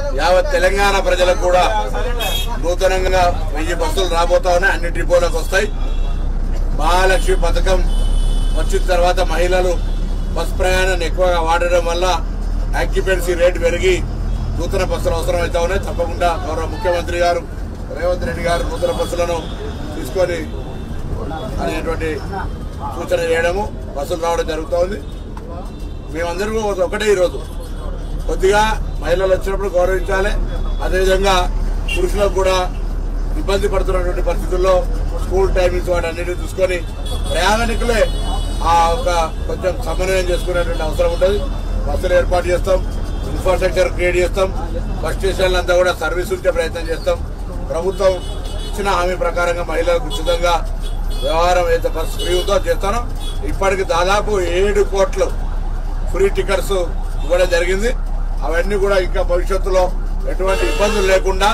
యావత్ తెలంగాణ ప్రజలకు కూడా నూతనంగా వెయ్యి బస్సులు రాబోతా ఉన్నాయి అన్ని డిపోలకు వస్తాయి మహాలక్ష్మి పథకం వచ్చిన తర్వాత మహిళలు బస్ ప్రయాణాన్ని ఎక్కువగా వాడడం వల్ల ఆక్యుపెన్సీ రేటు పెరిగి నూతన బస్సులు అవసరం అవుతా ఉన్నాయి తప్పకుండా గౌరవ ముఖ్యమంత్రి గారు రేవంత్ రెడ్డి గారు నూతన బస్సులను తీసుకొని అనేటువంటి సూచన చేయడము బస్సులు రావడం జరుగుతోంది మేమందరం ఒకటే ఈరోజు కొద్దిగా మహిళలు వచ్చినప్పుడు గౌరవించాలి అదేవిధంగా పురుషులకు కూడా ఇబ్బంది పడుతున్నటువంటి పరిస్థితుల్లో స్కూల్ టైమింగ్స్ వాటి అన్నిటిని చూసుకొని ప్రయాణికులే ఆ ఒక కొంచెం సమన్వయం చేసుకునేటువంటి అవసరం ఉంటుంది బస్సులు ఏర్పాటు చేస్తాం ఇన్ఫ్రాస్ట్రక్చర్ క్రియేట్ చేస్తాం బస్ స్టేషన్లు అంతా కూడా సర్వీస్ ఉంచే ప్రయత్నం చేస్తాం ప్రభుత్వం ఇచ్చిన హామీ ప్రకారంగా మహిళలకు ఉచితంగా వ్యవహారం అయితే బస్ ఫ్రీ ఉందో అది చేస్తాను ఇప్పటికి దాదాపు ఏడు కోట్లు ఫ్రీ టికెట్స్ ఇవ్వడం జరిగింది అవన్నీ కూడా ఇంకా భవిష్యత్తులో ఎటువంటి ఇబ్బందులు లేకుండా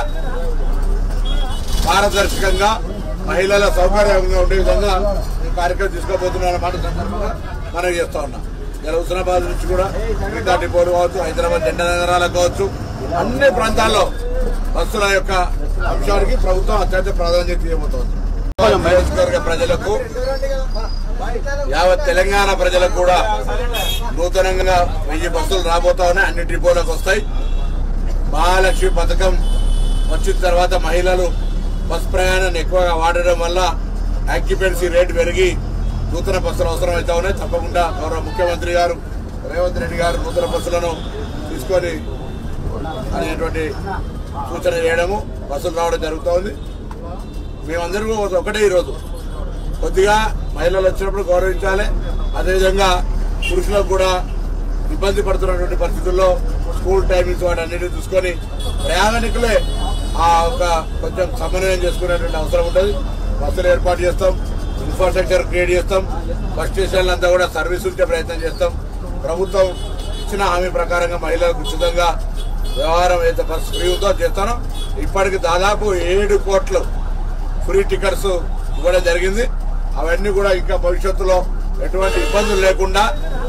పారదర్శకంగా మహిళల సౌకర్యంగా ఉండే విధంగా ఈ కార్యక్రమం తీసుకోబోతున్న మాట సందర్భంగా మనం చేస్తా ఉన్నాం ఇలా హుస్నాబాద్ నుంచి కూడా మిగతా డిపోలు కావచ్చు హైదరాబాద్ జెండా నగరాలకు కావచ్చు అన్ని ప్రాంతాల్లో బస్సుల యొక్క అంశానికి ప్రభుత్వం అత్యంత ప్రాధాన్యత ఇవ్వబోతోంది నియోజకవర్గ ప్రజలకు యావత్ తెలంగాణ ప్రజలకు కూడా నూతనంగా వెయ్యి బస్సులు రాబోతా ఉన్నాయి అన్ని డిపోలకు వస్తాయి మహాలక్ష్మి పథకం వచ్చిన తర్వాత మహిళలు బస్ ప్రయాణాన్ని ఎక్కువగా వాడడం వల్ల ఆక్యుపెన్సీ రేటు పెరిగి నూతన బస్సులు అవసరం అవుతా ఉన్నాయి తప్పకుండా గౌరవ ముఖ్యమంత్రి గారు రేవంత్ రెడ్డి గారు నూతన బస్సులను తీసుకొని అనేటువంటి సూచన చేయడము బస్సులు రావడం జరుగుతోంది మేమందరం ఒకటే ఈరోజు కొద్దిగా మహిళలు వచ్చినప్పుడు గౌరవించాలి అదేవిధంగా పురుషులకు కూడా ఇబ్బంది పడుతున్నటువంటి పరిస్థితుల్లో స్కూల్ టైమింగ్స్ వాటి అన్నిటిని చూసుకొని ప్రయాణికులే ఆ ఒక కొంచెం సమన్వయం చేసుకునేటువంటి అవసరం ఉంటుంది బస్సులు ఏర్పాటు చేస్తాం ఇన్ఫ్రాస్ట్రక్చర్ క్రియేట్ చేస్తాం బస్ స్టేషన్లు అంతా కూడా సర్వీస్ ఉంచే ప్రయత్నం చేస్తాం ప్రభుత్వం ఇచ్చిన హామీ ప్రకారంగా మహిళలకు ఉచితంగా వ్యవహారం అయితే బస్ ఫ్రీ ఉందో అది చేస్తాను ఇప్పటికి దాదాపు ఏడు కోట్లు ఫ్రీ టికెట్స్ ఇవ్వడం జరిగింది అవన్నీ కూడా ఇంకా భవిష్యత్తులో ఎటువంటి ఇబ్బందులు లేకుండా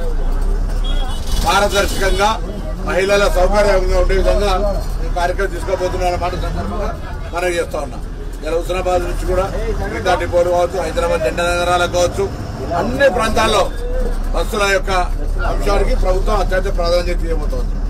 పారదర్శకంగా మహిళల సౌకర్యంగా ఉండే విధంగా ఈ కార్యక్రమం తీసుకోబోతున్న మాట సందర్భంగా మనం చేస్తా ఉన్నాం ఇలా హుస్నాబాద్ నుంచి కూడా మిగతా డిపోలు కావచ్చు హైదరాబాద్ జెండా నగరాలకు కావచ్చు అన్ని ప్రాంతాల్లో బస్సుల యొక్క అంశానికి ప్రభుత్వం అత్యంత ప్రాధాన్యత ఇవ్వబోతోంది